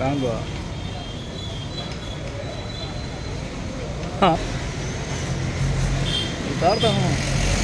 कहाँ गया हाँ उतारता हूँ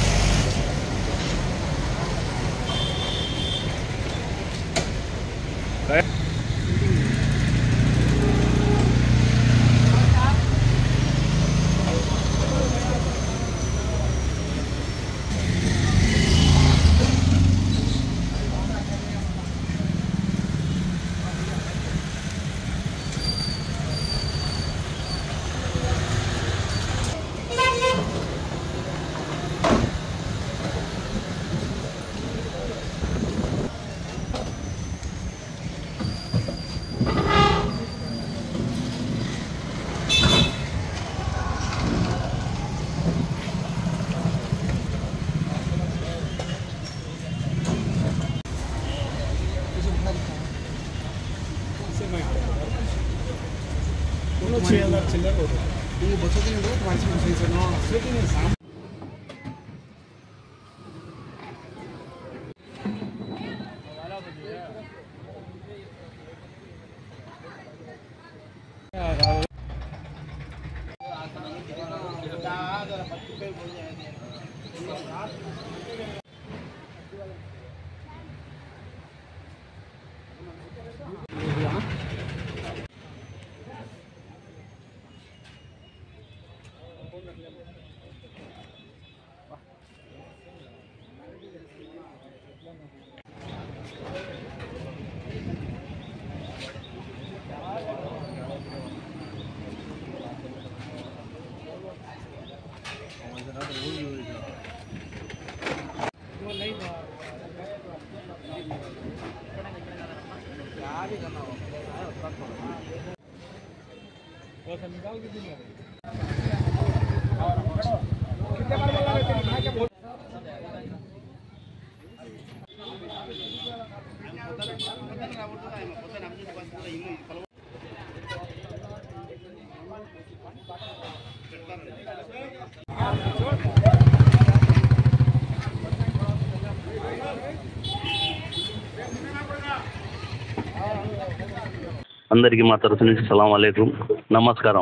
అందరికీ మా తరఫు నుంచి సలాం అలైకుం నమస్కారం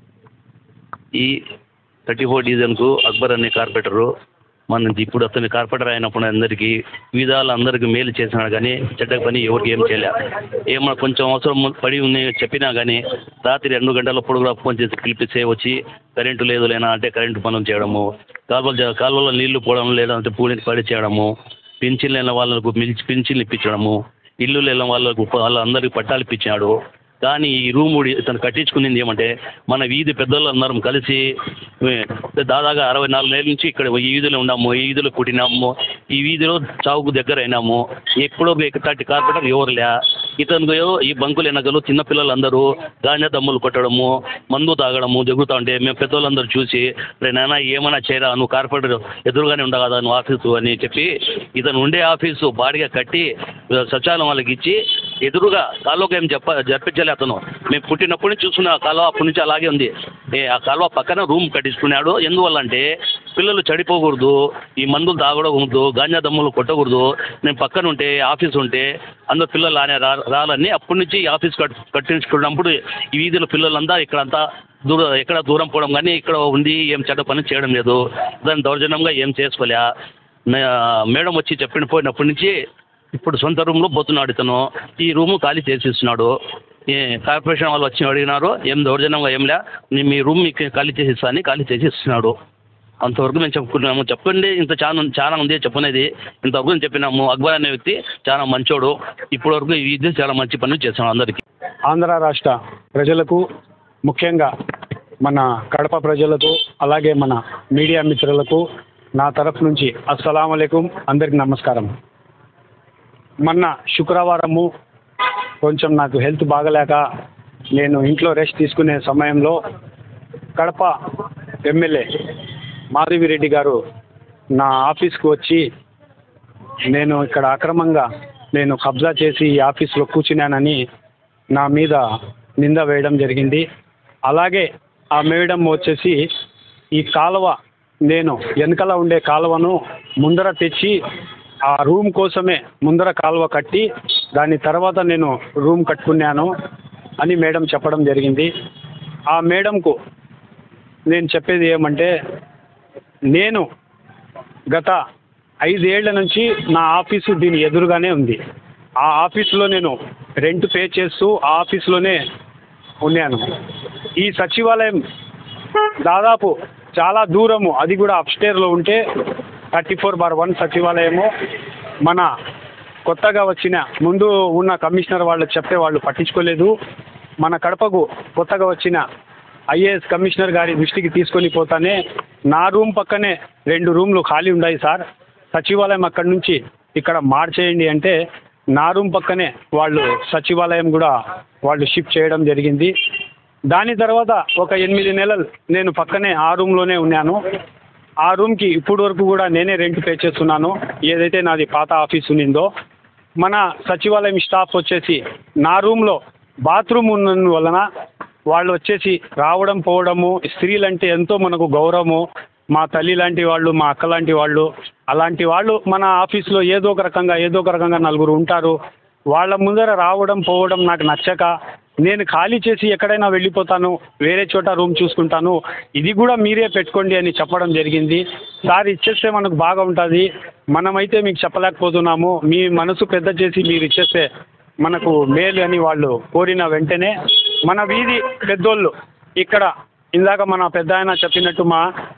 ఈ థర్టీ ఫోర్ డివిజన్కు అక్బర్ అనే కార్పొరేటరు మన ఇప్పుడు అతని కార్పొరేటర్ అయినప్పుడు అందరికీ విధాలు అందరికీ మేలు చేసినాడు కానీ చెడ్డ పని ఎవరికి ఏం చేయలే ఏమన్నా కొంచెం అవసరం పడి ఉంది చెప్పినా కానీ రాత్రి రెండు గంటలప్పుడు కూడా ఫోన్ చేసి పిలిపిస్తే వచ్చి కరెంటు లేదు లేనా అంటే కరెంటు పనులు చేయడము కాలువలు జ- కాలువలో నీళ్లు పోవడం లేదంటే పూడిని పడి చేయడము పింఛన్ లేని వాళ్ళకు మిల్చి పింఛన్లు ఇప్పించడము ఇల్లు లేని వాళ్ళకు వాళ్ళందరికీ పట్టాలు ఇప్పించాడు కానీ ఈ రూమ్ ఇతను కట్టించుకునింది ఏమంటే మన వీధి పెద్దలు అందరం కలిసి ఏ, దాదాగా అరవై నాలుగు నెలల నుంచి ఇక్కడ ఈ వీధిలో ఉన్నాము ఈ వీధిలో పుట్టినాము ఈ వీధిలో చావుకు దగ్గర అయినాము ఎప్పుడో ఇట్లాంటి కార్పొరేటర్ ఎవరు లే ఇతను ఈ బంకులు వెనకలు చిన్నపిల్లలందరూ గాంజా దమ్ములు కొట్టడము మందు తాగడము జరుగుతూ ఉంటే మేము పెద్దోళ్ళందరూ చూసి రే నాన్న ఏమైనా చేయరా నువ్వు కార్పొరేటర్ ఎదురుగానే ఉండవు కదా నువ్వు ఆఫీసు అని చెప్పి ఇతను ఉండే ఆఫీసు బాడిగా కట్టి సచివాలయం వాళ్ళకి ఇచ్చి ఎదురుగా కాలువకి ఏం చెప్ప జరిపించలే అతను మేము పుట్టినప్పటి నుంచి చూస్తున్న ఆ కాలువ అప్పటి నుంచి అలాగే ఉంది ఏ ఆ కాలువ పక్కన రూమ్ కట్టించుకున్నాడు ఎందువల్ల అంటే పిల్లలు చెడిపోకూడదు ఈ మందులు తాగకూడదు గాంజా దమ్ములు కొట్టకూడదు నేను పక్కన ఉంటే ఆఫీస్ ఉంటే అందరు పిల్లలు ఆనే రా రాలని అప్పటి నుంచి ఈ ఆఫీస్ కట్ కట్టించుకున్నప్పుడు ఈ వీధిలో పిల్లలంతా ఇక్కడంతా దూరం ఎక్కడ దూరం పోవడం కానీ ఇక్కడ ఉంది ఏం చెడ్డ పని చేయడం లేదు దాన్ని దౌర్జన్యంగా ఏం చేసుకోలే మే- మేడం వచ్చి చెప్పిన పోయినప్పటి నుంచి ఇప్పుడు సొంత రూమ్లో పోతున్నాడు ఇతను ఈ రూము ఖాళీ చేసి ఇస్తున్నాడు ఏ కార్పొరేషన్ వాళ్ళు వచ్చి అడిగినారు ఏం దౌర్జన్యంగా ఏం లే నేను మీ రూమ్ మీకు ఖాళీ చేసి ఇస్తాను ఖాళీ చేసి ఇస్తున్నాడు అంతవరకు మేము చెప్పుకున్నాము చెప్పండి ఇంత చాలా చాలా ఉంది చెప్పనేది ఇంతవరకు నేను చెప్పినాము అక్బర్ అనే వ్యక్తి చాలా మంచోడు ఇప్పటి వరకు ఇది చాలా మంచి పనులు చేస్తున్నాడు అందరికీ ఆంధ్ర రాష్ట్ర ప్రజలకు ముఖ్యంగా మన కడప ప్రజలకు అలాగే మన మీడియా మిత్రులకు నా తరఫు నుంచి అస్సలం అయికం అందరికి నమస్కారం మొన్న శుక్రవారము కొంచెం నాకు హెల్త్ బాగలేక నేను ఇంట్లో రెస్ట్ తీసుకునే సమయంలో కడప ఎమ్మెల్యే మాధవిరెడ్డి గారు నా ఆఫీస్కి వచ్చి నేను ఇక్కడ అక్రమంగా నేను కబ్జా చేసి ఈ ఆఫీస్లో కూర్చున్నానని నా మీద నింద వేయడం జరిగింది అలాగే ఆ మేడం వచ్చేసి ఈ కాలువ నేను వెనకాల ఉండే కాలువను ముందర తెచ్చి ఆ రూమ్ కోసమే ముందర కాలువ కట్టి దాని తర్వాత నేను రూమ్ కట్టుకున్నాను అని మేడం చెప్పడం జరిగింది ఆ మేడంకు నేను చెప్పేది ఏమంటే నేను గత ఐదేళ్ల నుంచి నా ఆఫీసు దీని ఎదురుగానే ఉంది ఆ ఆఫీసులో నేను రెంట్ పే చేస్తూ ఆ ఆఫీసులోనే ఉన్నాను ఈ సచివాలయం దాదాపు చాలా దూరము అది కూడా అప్స్టేర్లో ఉంటే థర్టీ ఫోర్ బార్ వన్ సచివాలయము మన కొత్తగా వచ్చిన ముందు ఉన్న కమిషనర్ వాళ్ళు చెప్తే వాళ్ళు పట్టించుకోలేదు మన కడపకు కొత్తగా వచ్చిన ఐఏఎస్ కమిషనర్ గారి దృష్టికి తీసుకొని పోతానే నా రూమ్ పక్కనే రెండు రూమ్లు ఖాళీ ఉన్నాయి సార్ సచివాలయం అక్కడి నుంచి ఇక్కడ మార్చేయండి అంటే నా రూమ్ పక్కనే వాళ్ళు సచివాలయం కూడా వాళ్ళు షిఫ్ట్ చేయడం జరిగింది దాని తర్వాత ఒక ఎనిమిది నెలలు నేను పక్కనే ఆ రూమ్లోనే ఉన్నాను ఆ రూమ్కి ఇప్పుడు వరకు కూడా నేనే రెంట్ పే చేస్తున్నాను ఏదైతే నాది పాత ఆఫీస్ ఉన్నిందో మన సచివాలయం స్టాఫ్ వచ్చేసి నా రూమ్లో బాత్రూమ్ ఉన్నందు వలన వాళ్ళు వచ్చేసి రావడం పోవడము స్త్రీలంటే ఎంతో మనకు గౌరవము మా తల్లి లాంటి వాళ్ళు మా అక్క లాంటి వాళ్ళు అలాంటి వాళ్ళు మన ఆఫీస్లో ఏదో ఒక రకంగా ఏదో ఒక రకంగా నలుగురు ఉంటారు వాళ్ళ ముందర రావడం పోవడం నాకు నచ్చక నేను ఖాళీ చేసి ఎక్కడైనా వెళ్ళిపోతాను వేరే చోట రూమ్ చూసుకుంటాను ఇది కూడా మీరే పెట్టుకోండి అని చెప్పడం జరిగింది సార్ ఇచ్చేస్తే మనకు బాగా ఉంటుంది మనమైతే మీకు చెప్పలేకపోతున్నాము మీ మనసు పెద్ద చేసి మీరు ఇచ్చేస్తే మనకు మేలు అని వాళ్ళు కోరిన వెంటనే మన వీధి పెద్దోళ్ళు ఇక్కడ ఇందాక మన పెద్ద ఆయన చెప్పినట్టు మా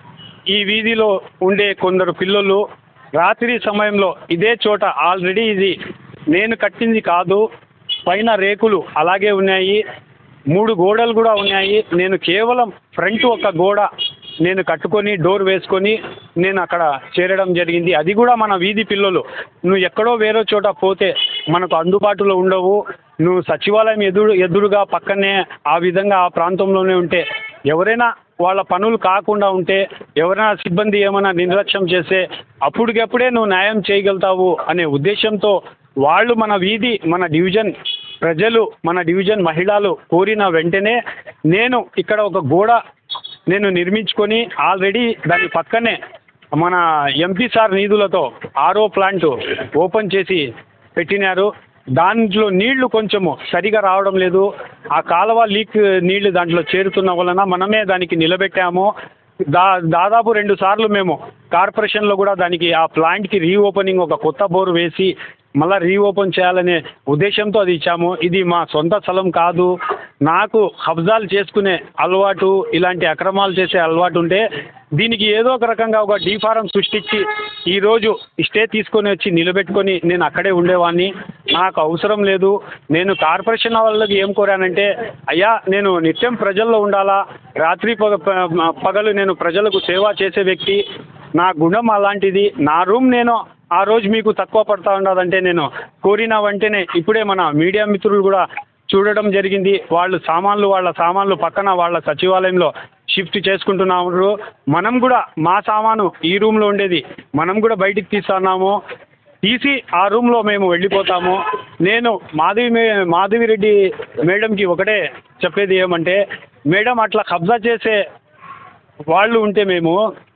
ఈ వీధిలో ఉండే కొందరు పిల్లలు రాత్రి సమయంలో ఇదే చోట ఆల్రెడీ ఇది నేను కట్టింది కాదు పైన రేకులు అలాగే ఉన్నాయి మూడు గోడలు కూడా ఉన్నాయి నేను కేవలం ఫ్రంట్ ఒక గోడ నేను కట్టుకొని డోర్ వేసుకొని నేను అక్కడ చేరడం జరిగింది అది కూడా మన వీధి పిల్లలు నువ్వు ఎక్కడో వేరే చోట పోతే మనకు అందుబాటులో ఉండవు నువ్వు సచివాలయం ఎదురు ఎదురుగా పక్కనే ఆ విధంగా ఆ ప్రాంతంలోనే ఉంటే ఎవరైనా వాళ్ళ పనులు కాకుండా ఉంటే ఎవరైనా సిబ్బంది ఏమైనా నిర్లక్ష్యం చేస్తే అప్పటికప్పుడే నువ్వు న్యాయం చేయగలుగుతావు అనే ఉద్దేశంతో వాళ్ళు మన వీధి మన డివిజన్ ప్రజలు మన డివిజన్ మహిళలు కోరిన వెంటనే నేను ఇక్కడ ఒక గోడ నేను నిర్మించుకొని ఆల్రెడీ దాని పక్కనే మన ఎంపీ సార్ నిధులతో ఆరో ప్లాంట్ ఓపెన్ చేసి పెట్టినారు దాంట్లో నీళ్లు కొంచెము సరిగా రావడం లేదు ఆ కాలువ లీక్ నీళ్లు దాంట్లో చేరుతున్న వలన మనమే దానికి నిలబెట్టాము దా దాదాపు రెండు సార్లు మేము కార్పొరేషన్లో కూడా దానికి ఆ ప్లాంట్కి రీఓపెనింగ్ ఒక కొత్త బోరు వేసి మళ్ళీ రీఓపెన్ చేయాలనే ఉద్దేశంతో అది ఇచ్చాము ఇది మా సొంత స్థలం కాదు నాకు కబ్జాలు చేసుకునే అలవాటు ఇలాంటి అక్రమాలు చేసే అలవాటు ఉంటే దీనికి ఏదో ఒక రకంగా ఒక డీఫారం సృష్టించి ఈరోజు స్టే తీసుకొని వచ్చి నిలబెట్టుకొని నేను అక్కడే ఉండేవాడిని నాకు అవసరం లేదు నేను కార్పొరేషన్ వాళ్ళకి ఏం కోరానంటే అయ్యా నేను నిత్యం ప్రజల్లో ఉండాలా రాత్రి పగ ప- పగలు నేను ప్రజలకు సేవ చేసే వ్యక్తి నా గుణం అలాంటిది నా రూమ్ నేను ఆ రోజు మీకు తక్కువ పడతా ఉండదంటే నేను కోరిన వెంటనే ఇప్పుడే మన మీడియా మిత్రులు కూడా చూడడం జరిగింది వాళ్ళు సామాన్లు వాళ్ళ సామాన్లు పక్కన వాళ్ళ సచివాలయంలో షిఫ్ట్ చేసుకుంటున్నారు మనం కూడా మా సామాను ఈ రూమ్లో ఉండేది మనం కూడా బయటికి తీస్తున్నాము తీసి ఆ రూమ్లో మేము వెళ్ళిపోతాము నేను మాధవి మే మాధవిరెడ్డి మేడంకి ఒకటే చెప్పేది ఏమంటే మేడం అట్లా కబ్జా చేసే వాళ్ళు ఉంటే మేము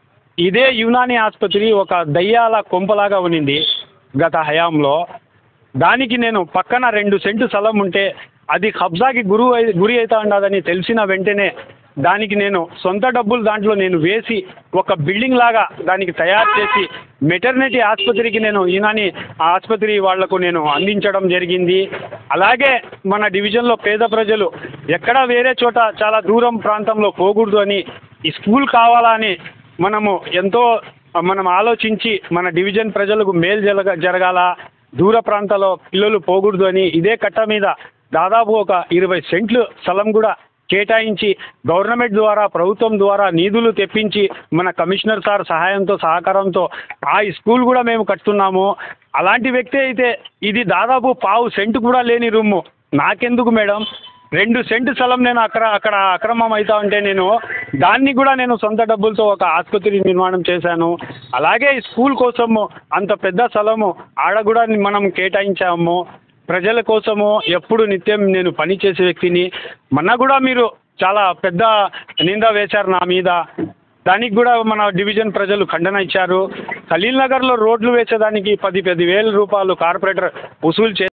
ఇదే యునాని ఆసుపత్రి ఒక దయ్యాల కొంపలాగా ఉన్నింది గత హయాంలో దానికి నేను పక్కన రెండు సెంటు స్థలం ఉంటే అది కబ్జాకి గురు అయి- గురి అవుతా ఉండదని తెలిసిన వెంటనే దానికి నేను సొంత డబ్బులు దాంట్లో నేను వేసి ఒక బిల్డింగ్ లాగా దానికి తయారు చేసి మెటర్నిటీ ఆసుపత్రికి నేను ఈనాని ఆసుపత్రి వాళ్లకు నేను అందించడం జరిగింది అలాగే మన డివిజన్లో పేద ప్రజలు ఎక్కడా వేరే చోట చాలా దూరం ప్రాంతంలో పోకూడదు అని ఈ స్కూల్ కావాలా అని మనము ఎంతో మనం ఆలోచించి మన డివిజన్ ప్రజలకు మేలు జరగ జరగాల దూర ప్రాంతాల్లో పిల్లలు పోకూడదు అని ఇదే కట్ట మీద దాదాపు ఒక ఇరవై సెంట్లు స్థలం కూడా కేటాయించి గవర్నమెంట్ ద్వారా ప్రభుత్వం ద్వారా నిధులు తెప్పించి మన కమిషనర్ సార్ సహాయంతో సహకారంతో ఆ స్కూల్ కూడా మేము కట్టున్నాము అలాంటి వ్యక్తి అయితే ఇది దాదాపు పావు సెంటు కూడా లేని రూము నాకెందుకు మేడం రెండు సెంటు స్థలం నేను అక్కడ అక్కడ అక్రమం అవుతా ఉంటే నేను దాన్ని కూడా నేను సొంత డబ్బులతో ఒక ఆసుపత్రి నిర్మాణం చేశాను అలాగే ఈ స్కూల్ కోసము అంత పెద్ద స్థలము ఆడ కూడా మనం కేటాయించాము ప్రజల కోసము ఎప్పుడు నిత్యం నేను పని చేసే వ్యక్తిని మొన్న కూడా మీరు చాలా పెద్ద నింద వేశారు నా మీద దానికి కూడా మన డివిజన్ ప్రజలు ఖండన ఇచ్చారు ఖలీల్ నగర్లో రోడ్లు వేసేదానికి పది పది వేల రూపాయలు కార్పొరేటర్ వసూలు చే